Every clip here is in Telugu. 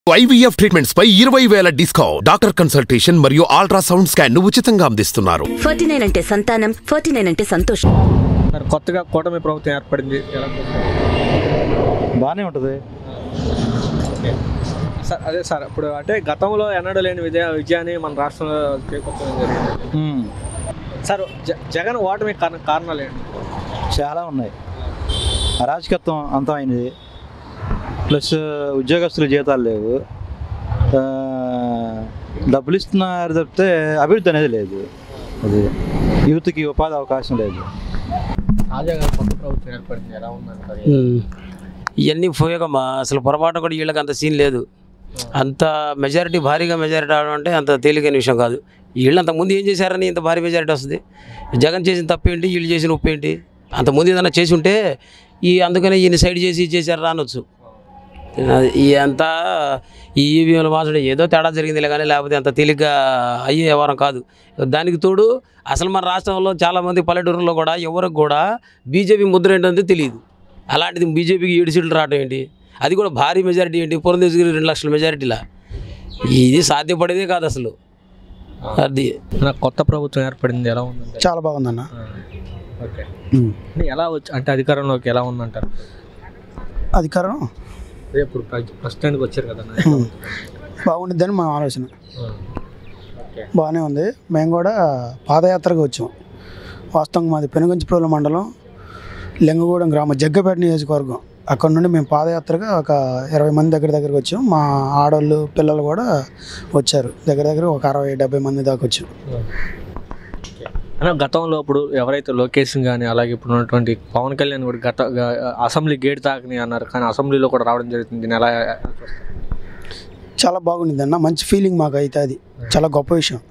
ఐవీఎఫ్ ట్రీట్మెంట్స్ పై ఇరవై వేల డిస్కౌంట్ డాక్టర్ కన్సల్టేషన్ మరియు అల్ట్రాసౌండ్ స్కాన్ ను ఉచితంగా అందిస్తున్నారు ఫార్టీ నైన్ అంటే సంతానం ఫార్టీ నైన్ అంటే సంతోషం మరి కొత్తగా కూటమి ప్రభుత్వం ఏర్పడింది ఎలా చూస్తారు? బాగానే ఉంటుంది సార్ అదే సార్ ఇప్పుడు అంటే గతంలో ఎన్నడూ లేని విజయ విజయాన్ని మన రాష్ట్రంలో చేకూర్చడం జరిగింది సార్ జ జగన్ ఓటమి కారణ కారణాలు ఏంటి చాలా ఉన్నాయి అరాజకత్వం అంతమైంది ప్లస్ ఉద్యోగస్తుల జీతాలు లేవు ఆ, డబ్బులు ఇస్తున్నారు తప్పితే అభివృద్ధి అనేది లేదు అది యూత్కి ఉపాధి అవకాశం లేదు తాజాగా కొత్త ప్రభుత్వం ఏర్పడింది ఎలా ఉందంటారు ఇవన్నీ పోయాకమ్మా అసలు పొరపాటు కూడా వీళ్ళకి అంత సీన్ లేదు అంత మెజారిటీ భారీగా మెజారిటీ అవడం అంటే అంత తేలికైన విషయం కాదు వీళ్ళు అంతకుముందు ఏం చేశారని ఇంత భారీ మెజారిటీ వస్తుంది జగన్ చేసిన తప్పేంటి వీళ్ళు చేసిన ఉప్పు ఏంటి అంతకుముందు ఏదైనా చేసి ఉంటే ఈ అందుకనే ఈయన సైడ్ చేసి ఇది చేశారు రానొచ్చు అది ఈ అంతా ఈ ఈవీఎంల మార్చడం ఏదో తేడా జరిగిందిలే కానీ లేకపోతే అంత తేలిగ్గా అయ్యే వ్యవహారం కాదు దానికి తోడు అసలు మన రాష్ట్రంలో చాలామంది పల్లెటూరులో కూడా ఎవరికి కూడా బీజేపీ ముద్ర ఏంటంటే తెలియదు అలాంటిది బీజేపీకి ఏడు సీట్లు రావడం ఏంటి అది కూడా భారీ మెజారిటీ ఏంటి పురంధేశ్వరి రెండు లక్షల మెజారిటీలా ఇది సాధ్యపడేదే కాదు అసలు అది నా కొత్త ప్రభుత్వం ఏర్పడింది ఎలా ఉందంటారు చాలా బాగుందన్న ఓకే అంటే ఎలా వచ్చి అంటే అధికారంలోకి ఎలా ఉందంటారు అధికారం అదే ఇప్పుడు ప్ర- ప్రస్తుతానికి వచ్చారు కదా బాగుండిద్దని మా ఆలోచన ఓకే బాగానే ఉంది మేము కూడా పాదయాత్రగా వచ్చాం వాస్తవంగా మాది పెనుగంచిప్రోల మండలం లింగగూడెం గ్రామం జగ్గపేట నియోజకవర్గం అక్కడ నుండి మేము పాదయాత్రగా ఒక ఇరవై మంది దగ్గర దగ్గరకు వచ్చాం మా ఆడవాళ్ళు పిల్లలు కూడా వచ్చారు దగ్గర దగ్గర ఒక అరవై డెబ్బై మంది దాకా వచ్చాం అన్న గతంలో ఇప్పుడు ఎవరైతే లోకేష్ కానీ అలాగే ఇప్పుడు ఉన్నటువంటి పవన్ కళ్యాణ్ కూడా గత గ- అసెంబ్లీ గేట్ తాకని అన్నారు కానీ అసెంబ్లీలో కూడా రావడం జరుగుతుంది దీన్ని ఎలా చాలా బాగుండింది అన్న మంచి ఫీలింగ్ మాకు అయితే అది చాలా గొప్ప విషయం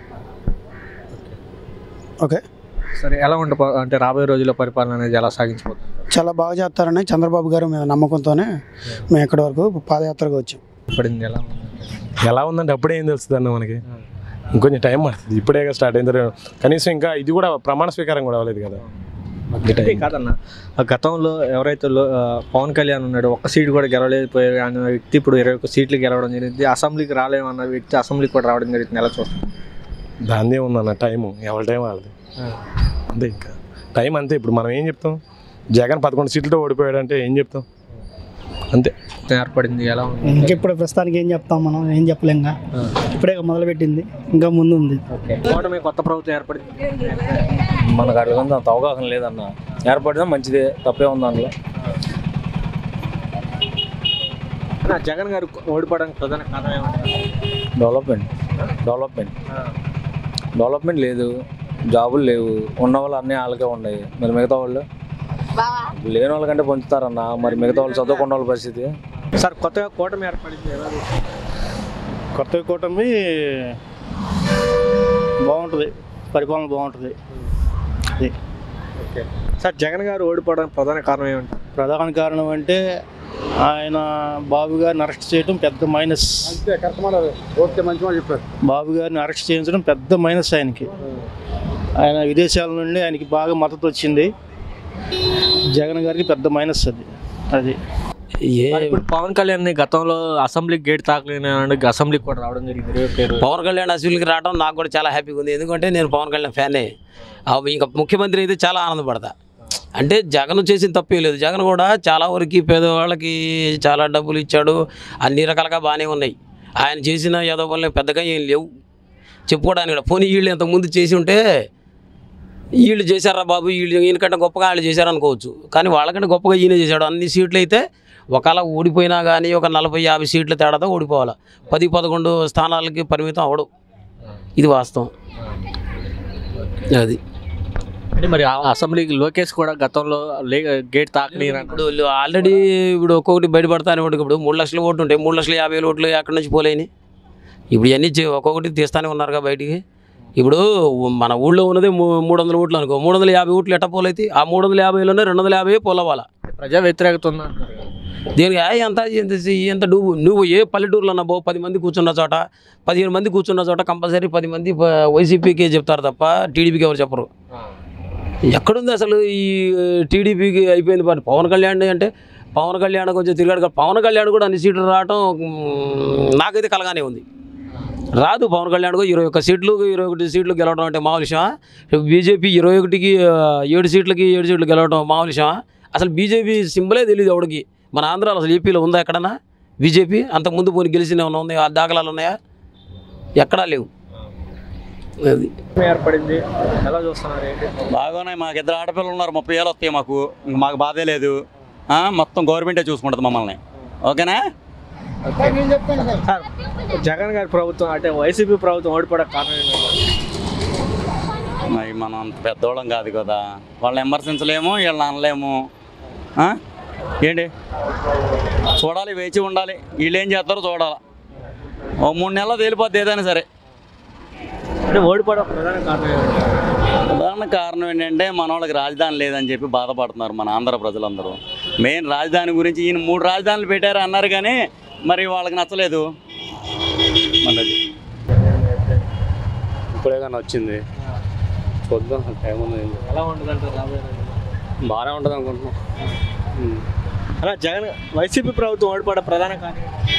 ఓకే సరే ఎలా ఉంటే అంటే రాబోయే రోజుల్లో పరిపాలన అనేది ఎలా సాగించబోతుంది చాలా బాగా చేస్తారని చంద్రబాబు గారు మీద నమ్మకంతోనే మేము ఇక్కడి వరకు పాదయాత్రగా వచ్చాం పడింది ఎలా ఉంది ఎలా ఉందంటే అప్పుడే ఏం తెలుస్తుంది అన్న మనకి ఇంకొంచెం టైం పడుతుంది ఇప్పుడే స్టార్ట్ అయింది కనీసం ఇంకా ఇది కూడా ప్రమాణ స్వీకారం కూడా అవ్వలేదు కదా అంటే కాదన్న ఆ గతంలో ఎవరైతే లో- ఆ, పవన్ కళ్యాణ్ ఉన్నాడో ఒక్క సీట్ కూడా గెలవలేకపోయాడు అన్న వ్యక్తి ఇప్పుడు ఇరవై ఒక్క సీట్లు గెలవడం జరిగింది అసెంబ్లీకి రాలేమన్న వ్యక్తి అసెంబ్లీకి కూడా రావడం జరుగుతుంది ఎలా చూస్తాం దాందే ఉందన్న టైము ఎవరి టైం వాళ్ళది అంతే ఇంకా టైం అంతే ఇప్పుడు మనం ఏం చెప్తాం జగన్ పదకొండు సీట్లతో ఓడిపోయాడు అంటే ఏం చెప్తాం అంతే ఏర్పడింది ఎలా ఉంది ఇంకెప్పుడు ప్రస్తుతానికి ఏం చెప్తాం మనం ఏం చెప్పలేం ఇంకా ఇప్పుడే మొదలు పెట్టింది ఇంకా ముందు ఉంది కూటమి కొత్త ప్రభుత్వం ఏర్పడింది మనకు అట్లా అంత అవగాహన లేదన్న ఏర్పడినా మంచిదే తప్పే ఉంది అందులో అన్న, జగన్ గారు ఓడిపోవడానికి ప్రధాన కారణం ఏమంటారు డెవలప్మెంట్ డెవలప్మెంట్ డెవలప్మెంట్ లేదు జాబులు లేవు ఉన్న వాళ్ళు అన్నీ వాళ్ళకే ఉన్నాయి మరి మిగతా వాళ్ళు లేని వాళ్ళకంటే పొందుతారన్న మరి మిగతా వాళ్ళు చదువుకున్న వాళ్ళ పరిస్థితి సార్ కొత్తగా కూటమి ఏర్పడింది ఎలా చూస్తారు? కొత్త కూటమి బాగుంటుంది పరిపాలన బాగుంటుంది అది ఓకే సార్ జగన్ గారు ఓడిపోవడానికి ప్రధాన కారణం ఏమంటారు ప్రధాన కారణం అంటే ఆయన బాబు గారిని అరెస్ట్ చేయడం పెద్ద మైనస్ బాబు గారిని అరెస్ట్ చేయించడం పెద్ద మైనస్ ఆయనకి ఆయన విదేశాల నుండి ఆయనకి బాగా మద్దతు వచ్చింది జగన్ గారికి పెద్ద మైనస్ అది అది ఏ మరి ఇప్పుడు పవన్ కళ్యాణ్ గతంలో అసెంబ్లీకి గేట్ తాకలేని అసెంబ్లీకి కూడా రావడం జరిగింది ఇరవై పేరు పవన్ కళ్యాణ్ అసెంబ్లీకి రావడం నాకు కూడా చాలా హ్యాపీగా ఉంది ఎందుకంటే నేను పవన్ కళ్యాణ్ ఫ్యానే ఆ ఇంకా ముఖ్యమంత్రి అయితే చాలా ఆనందపడతా అంటే జగన్ చేసిన తప్పే లేదు జగన్ కూడా చాలా వరకు పేదవాళ్ళకి చాలా డబ్బులు ఇచ్చాడు అన్ని రకాలుగా బాగానే ఉన్నాయి ఆయన చేసిన ఏదో పనులు పెద్దగా ఏం లేవు చెప్పుకోవడానికి కూడా పోనీ వీళ్ళు ఇంతకుముందు చేసి ఉంటే వీళ్ళు చేశారా బాబు వీళ్ళు ఈయనకంటే గొప్పగా వాళ్ళు చేశారు అనుకోవచ్చు కానీ వాళ్ళకంటే గొప్పగా ఈయన చేశాడు అన్ని సీట్లు అయితే ఒకవేళ ఓడిపోయినా కానీ ఒక నలభై యాభై సీట్ల తేడాతో ఓడిపోవాలి పది పదకొండు స్థానాలకి పరిమితం అవడు ఇది వాస్తవం అది అంటే మరి ఆ అసెంబ్లీకి లోకేష్ కూడా గతంలో లే గేట్ తాకని ఇప్పుడు ఆల్రెడీ ఇప్పుడు ఒక్కొక్కటి బయటపడతానే ఉంటుంది ఇప్పుడు మూడు లక్షల ఓట్లు ఉంటాయి మూడు లక్షల యాభై వేల ఓట్లు ఎక్కడి నుంచి పోలేని ఇప్పుడు ఇవన్నీ చే- ఒక్కొక్కటి తీస్తానే ఉన్నారుగా బయటికి ఇప్పుడు మన ఊళ్ళో ఉన్నదే మూ- మూడు వందల ఓట్లు అనుకో మూడు వందల యాభై ఓట్లు ఎట్ట పోలైతే ఆ మూడు వందల యాభైలోనే రెండు వందల యాభై పోలవాలా ప్రజా వ్యతిరేకత ఉంది అంటున్నారు కదా. దీనికి "ఏయ్, ఎంత ఎంత ఎంత నువ్వు నువ్వు ఏ పల్లెటూరులో అన్నా పో పది మంది కూర్చున్న చోట పదిహేను మంది కూర్చున్న చోట కంపల్సరీ పది మంది ప- వైసీపీకే చెప్తారు తప్ప టీడీపీకి ఎవరు చెప్పరు ఎక్కడుంది అసలు ఈ టీడీపీకి అయిపోయింది మరి పవన్ కళ్యాణ్ అంటే పవన్ కళ్యాణ్ కొంచెం తిరిగాడు కదా. పవన్ కళ్యాణ్ కూడా అన్ని సీట్లు రావటం మ్, నాకైతే కలగానే ఉంది రాదు పవన్ కళ్యాణ్ కూడా ఇరవై ఒక్క సీట్లు ఇరవై ఒకటి సీట్లు గెలవడం అంటే మామూలు విషయమా బీజేపీ ఇరవై ఒకటికి ఆ, ఏడు సీట్లకి ఏడు సీట్లు గెలవడం మామూలు విషయమా అసలు బీజేపీ సింబలే తెలియదు ఎవడికి మన ఆంధ్రాలో అసలు ఏపీలో ఉందా ఎక్కడన్నా బీజేపీ అంతకుముందు పోనీ గెలిచిన ఏమైనా ఉన్నాయా ఆ దాఖలాలు ఉన్నాయా ఎక్కడా లేవు అది ఏర్పడింది ఎలా చూస్తున్నారు ఏంటి బాగానే మాకు ఇద్దరు ఆడపిల్లలు ఉన్నారు ముప్పై ఏళ్ళు వస్తాయి మాకు ఇంక మాకు బాధే లేదు ఆ, మొత్తం గవర్నమెంటే చూసుకుంటుంది మమ్మల్ని ఓకేనా సార్ జగన్ గారి ప్రభుత్వం అంటే వైసీపీ ప్రభుత్వం ఓడిపోవడం కారణం ఏంటంటే మరి మనం అంత పెద్దోళ్ళం కాదు కదా వాళ్ళని విమర్శించలేము వీళ్ళని అనలేము ఆ? ఏంటి చూడాలి వేచి ఉండాలి వీళ్ళు ఏం చేస్తారో చూడాలి ఓ మూడు నెలలు తేలిపోద్ది ఏదైనా సరే అంటే ఓడిపోవడం ప్రధాన కారణం ఏంటంటే ప్రధాన కారణం ఏంటంటే మన వాళ్ళకి రాజధాని లేదని చెప్పి బాధపడుతున్నారు మన ఆంధ్ర ప్రజలందరూ మెయిన్ రాజధాని గురించి ఈయన మూడు రాజధానులు పెట్టారు అన్నారు కానీ మరి వాళ్ళకి నచ్చలేదు మరి అది. ఇప్పుడే కానీ వచ్చింది చూద్దాం టైం ఉంది ఎలా ఉంటుంది అంటారు రాబోయే రోజుల్లో? బాగానే ఉంటుంది అనుకుంటున్నాం ఉమ్. అలా జగన్ వైసీపీ ప్రభుత్వం ఓడిపోవడం ప్రధాన కారణం ఏంటి?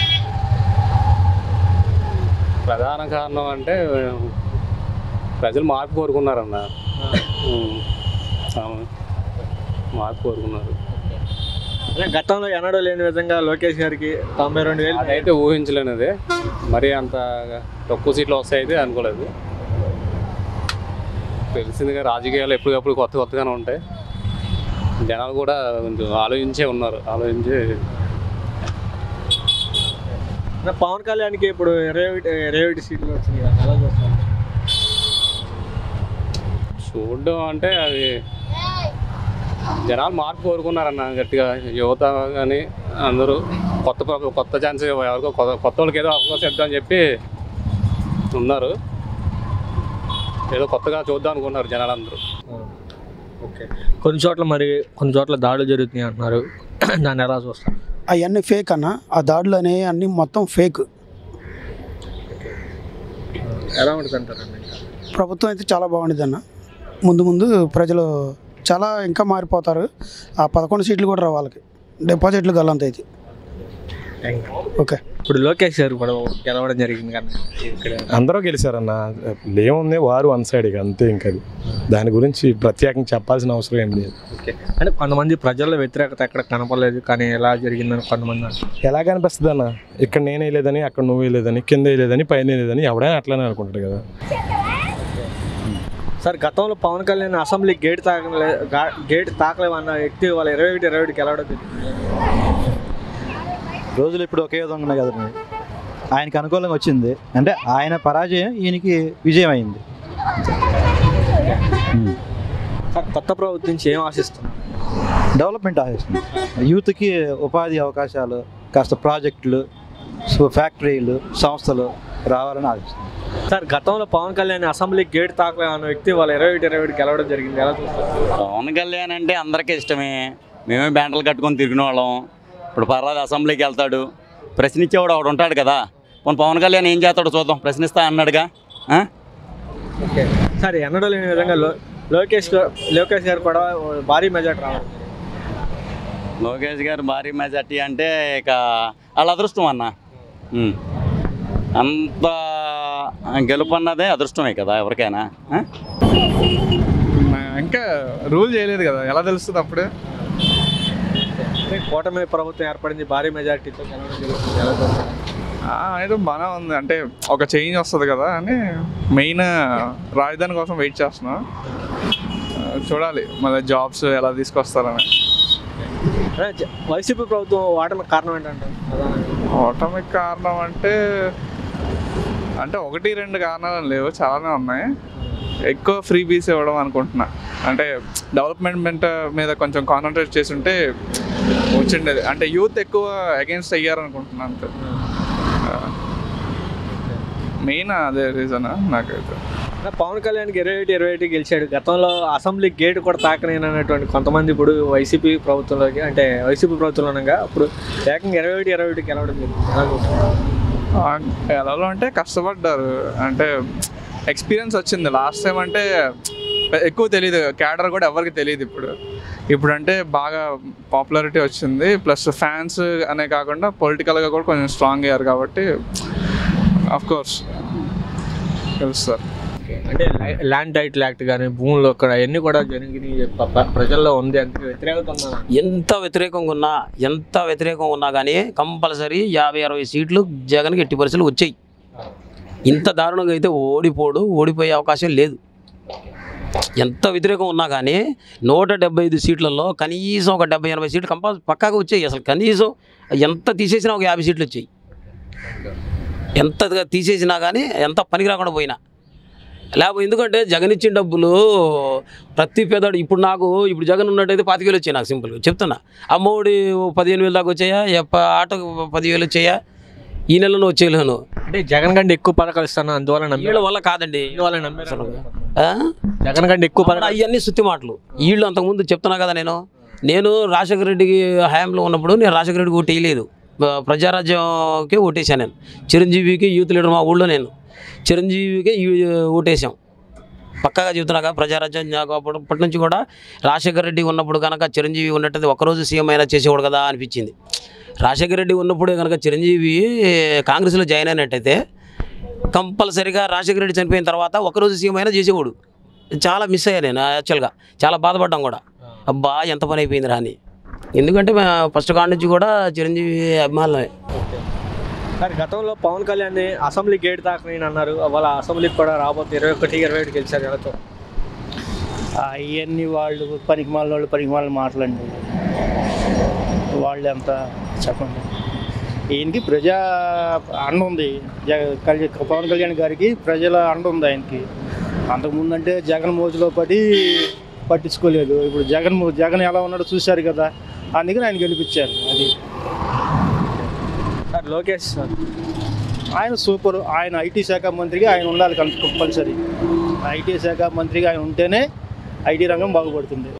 ప్రధాన కారణం అంటే ప్రజలు మార్పు కోరుకున్నారన్న ఉమ్. అవును మార్పు కోరుకున్నారు అదే గతంలో ఎన్నడూ లేని విధంగా లోకేష్ గారికి తొంభై రెండు వేలు అదైతే ఊహించలేనిది మరీ అంత తక్కువ సీట్లు వస్తాయితే అనుకోలేదు తెలిసిందిగా రాజకీయాలు ఎప్పటికప్పుడు కొత్త కొత్తగానే ఉంటాయి జనాలు కూడా కొంచెం ఆలోచించే ఉన్నారు ఆలోచించి అదే పవన్ కళ్యాణ్కి ఇప్పుడు ఇరవై ఒకటి ఇరవై ఒకటి సీట్లు వచ్చింది కదా ఎలా చూస్తారు చూడడం అంటే అది జనాలు మార్పు కోరుకున్నారన్న గట్టిగా యువత కానీ అందరూ కొత్త ప్ర- కొత్త ఛాన్స్ ఎవరికో కొత్త కొత్త వాళ్ళకి ఏదో అవకాశం ఇద్దామని చెప్పి ఉన్నారు ఏదో కొత్తగా చూద్దాం అనుకున్నారు జనాలందరూ ఓకే కొన్ని చోట్ల మరి కొన్ని చోట్ల దాడులు జరుగుతున్నాయి అంటున్నారు దాన్ని ఎలా చూస్తారు అవన్నీ ఫేక్ అన్న ఆ దాడులు అనేవి అన్నీ మొత్తం ఫేక్ ఎలా ఉంటుంది అంటారండి ప్రభుత్వం అయితే చాలా బాగుండేది అన్న ముందు ముందు ప్రజలు చాలా ఇంకా మారిపోతారు ఆ పదకొండు సీట్లు కూడా రావు వాళ్ళకి డిపాజిట్లు గల్లంత అయితే ఓకే ఇప్పుడు లోకేష్ గారు కూడా గెలవడం జరిగింది కానీ ఇక్కడ అందరూ గెలిచారన్న ఏముంది వారు వన్ సైడ్ ఇక అంతే ఇంకా అది దాని గురించి ప్రత్యేకంగా చెప్పాల్సిన అవసరం ఏం లేదు ఓకే అంటే కొంతమంది ప్రజల్లో వ్యతిరేకత ఎక్కడ కనపడలేదు కానీ ఎలా జరిగిందని కొంతమంది అంటారు ఎలా కనిపిస్తుంది అన్న ఇక్కడ నేను వేయలేదని అక్కడ నువ్వు వేయలేదని కింద వేయలేదని పైన వేయలేదని ఎవడైనా అట్లానే అనుకుంటాడు కదా సార్ గతంలో పవన్ కళ్యాణ్ అసెంబ్లీ గేట్ తాకలే గా- గేట్ తాకలేమన్న వ్యక్తి వాళ్ళ ఇరవై ఒకటి ఇరవై ఒకటి గెలవడం జరిగింది రోజులు ఇప్పుడు ఒకే విధంగా ఉన్నాయి కదండి ఆయనకి అనుకూలంగా వచ్చింది అంటే ఆయన పరాజయం ఈయనకి విజయం అయింది సార్ కొత్త ప్రభుత్వం నుంచి ఏం ఆశిస్తున్నారు డెవలప్మెంట్ ఆశిస్తుంది యూత్కి ఉపాధి అవకాశాలు కాస్త ప్రాజెక్టులు సో ఫ్యాక్టరీలు సంస్థలు రావాలని ఆశిస్తుంది సార్ గతంలో పవన్ కళ్యాణ్ అసెంబ్లీ గేట్ తాకలే అన్న వ్యక్తి వాళ్ళ ఇరవై ఒకటి ఇరవై ఒకటి గెలవడం జరిగింది ఎలా చూస్తారు పవన్ కళ్యాణ్ అంటే అందరికీ ఇష్టమే మేమే బ్యాంటలు కట్టుకొని తిరిగిన వాళ్ళం ఇప్పుడు పర్వాలేదు అసెంబ్లీకి వెళ్తాడు ప్రశ్నించేవాడు ఒకడు ఉంటాడు కదా పోనీ పవన్ కళ్యాణ్ ఏం చేస్తాడో చూద్దాం ప్రశ్నిస్తా అన్నాడుగా ఆ? ఓకే సార్ ఎన్నడూ లేని విధంగా లో లోకేష్ గా- లోకేష్ గారు కూడా భారీ మెజార్టీ రావడం లోకేష్ గారు భారీ మెజార్టీ అంటే ఇక వాళ్ళ అదృష్టం అన్న ఉమ్. అంత గెలుపు అన్నదే అదృష్టమే కదా ఎవరికైనా ఆ? ఇంకా రూల్ చేయలేదు కదా ఎలా తెలుస్తుంది అప్పుడే అంటే కూటమి ప్రభుత్వం ఏర్పడింది భారీ మెజార్టీతో గెలవడం జరుగుతుంది ఎలా చూస్తారు ఆ, ఏదో బాగానే ఉంది అంటే ఒక చేంజ్ వస్తుంది కదా అని మెయిన్ రాజధాని కోసం వెయిట్ చేస్తున్నా ఆ, చూడాలి మళ్ళీ జాబ్స్ ఎలా తీసుకొస్తారని అదే జ- వైసీపీ ప్రభుత్వం వాటమి కారణం ఏంటంటే ఓటమి కారణం అంటే అంటే ఒకటి రెండు కారణాలు లేవు చాలానే ఉన్నాయి ఎక్కువ ఫ్రీ బీస్ ఇవ్వడం అనుకుంటున్నా అంటే డెవలప్మెంట్ మీద కొంచెం కాన్సన్ట్రేట్ చేసి ఉంటే వచ్చిండేది అంటే యూత్ ఎక్కువ అగేన్స్ట్ అయ్యారనుకుంటున్నా అంతే మెయిన్ అదే రీజన్ నాకైతే అదే పవన్ కళ్యాణ్కి ఇరవై ఒకటి ఇరవై ఒకటి గెలిచాడు గతంలో అసెంబ్లీ గేట్ కూడా తాకనేనటువంటి కొంతమంది ఇప్పుడు వైసీపీ ప్రభుత్వంలోకి అంటే వైసీపీ ప్రభుత్వంలో ఉండగా అప్పుడు ఏకంగా ఇరవై ఒకటి ఇరవై ఒకటి గెలవడం జరిగింది ఎలా చూస్తారు? ఎలా అంటే కష్టపడ్డారు అంటే ఎక్స్పీరియన్స్ వచ్చింది లాస్ట్ టైం అంటే పె- ఎక్కువ తెలియదు క్యాడర్ కూడా ఎవరికి తెలియదు ఇప్పుడు ఇప్పుడు అంటే బాగా పాపులారిటీ వచ్చింది ప్లస్ ఫ్యాన్స్ అనే కాకుండా పొలిటికల్గా కూడా కొంచెం స్ట్రాంగ్ అయ్యారు కాబట్టి ఆఫ్ కోర్స్ తెలుస్తారు అంటే ల్యా- ల్యాండ్ టైటిల్ యాక్ట్ కానీ భూములు అక్కడ అవన్నీ కూడా జరిగినాయి ప- ప- ప్రజల్లో ఉంది అంటే వ్యతిరేకత ఉందా ఎంత వ్యతిరేకంగా ఉన్నా ఎంత వ్యతిరేకంగా ఉన్నా కానీ కంపల్సరీ యాభై అరవై సీట్లు జగన్కి ఎట్టి పరిస్థితులు వచ్చాయి ఇంత దారుణంగా అయితే ఓడిపోడు ఓడిపోయే అవకాశం లేదు ఎంత వ్యతిరేకం ఉన్నా కానీ నూట డెబ్బై ఐదు సీట్లలో కనీసం ఒక డెబ్బై ఎనభై సీట్లు కంపల్ పక్కాగా వచ్చాయి అసలు కనీసం ఎంత తీసేసినా ఒక యాభై సీట్లు వచ్చాయి ఎంత తీసేసినా కానీ ఎంత పనికి రాకుండా పోయినా లేకపోతే ఎందుకంటే జగన్ ఇచ్చిన డబ్బులు ప్రతి పేదవాడు ఇప్పుడు నాకు ఇప్పుడు జగన్ ఉన్నట్టయితే పాతిక వేలు వచ్చాయి నాకు సింపుల్గా చెప్తున్నా అమ్మఒడి పదిహేను వేలు దాకా వచ్చాయా ఎప్ప ఆటోకు పదివేలు వచ్చాయా ఈ నెలలో వచ్చేయలేను అంటే జగన్ కంటే ఎక్కువ పథకాలు ఇస్తాను అందువల్ల నమ్మి వీళ్ళ వల్ల కాదండి వాళ్ళ నమ్మారు ఆ? జగన్ కంటే ఎక్కువ పథకాలు అవన్నీ సుత్తి మాటలు వీళ్ళు అంతకుముందు చెప్తున్నా కదా నేను నేను రాజశేఖర రెడ్డికి హయాంలో ఉన్నప్పుడు నేను రాజశేఖర రెడ్డికి ఓటు వేయలేదు బ- ప్రజారాజ్యంకి ఓటేసాను నేను చిరంజీవికి యూత్ లీడర్ మా ఊళ్ళో నేను చిరంజీవికి యూ- ఓటేసాం పక్కాగా చెబుతున్నాగా ప్రజారాజ్యం నాకు అప్పుడు అప్పటి నుంచి కూడా రాజశేఖర రెడ్డి ఉన్నప్పుడు కనుక చిరంజీవి ఉన్నట్టయితే ఒక్కరోజు సీఎం అయినా చేసేవాడు కదా అనిపించింది రాజశేఖర రెడ్డి ఉన్నప్పుడే కనుక చిరంజీవి కాంగ్రెస్లో జాయిన్ అయినట్టయితే కంపల్సరిగా రాజశేఖర రెడ్డి చనిపోయిన తర్వాత ఒకరోజు సీఎం అయినా చేసేవాడు చాలా మిస్ అయ్యా నేను యాక్చువల్గా చాలా బాధపడ్డాం కూడా అబ్బా ఎంత పని అయిపోయింది రాని ఎందుకంటే ఫస్ట్ కాడ నుంచి కూడా చిరంజీవి అభిమానులమే సార్ గతంలో పవన్ కళ్యాణ్ అసెంబ్లీ గేట్ దాకా నేను అన్నారు వాళ్ళ అసెంబ్లీకి కూడా రాబోతుంది ఇరవై ఒకటి ఇరవై ఒకటి గెలిచారు ఎవరితో అవన్నీ వాళ్ళు పనికి మాలిన వాళ్ళు పనికి మాలిన మాటలండి వాళ్ళు ఎంత చెప్పండి ఈయనకి ప్రజా అండ ఉంది జగ- కళ్యాణ్ పవన్ కళ్యాణ్ గారికి ప్రజల అండ ఉంది ఆయనకి అంతకుముందు అంటే జగన్ మోజులో పడి పట్టించుకోలేదు ఇప్పుడు జగన్ మో- జగన్ ఎలా ఉన్నాడో చూశారు కదా అందుకని ఆయన గెలిపించారు అది సార్ లోకేష్ సార్ ఆయన సూపర్ ఆయన ఐటీ శాఖ మంత్రిగా ఆయన ఉండాలి కంపల్సరీ ఐటీ శాఖ మంత్రిగా ఆయన ఉంటేనే ఐటీ రంగం బాగుపడుతుంది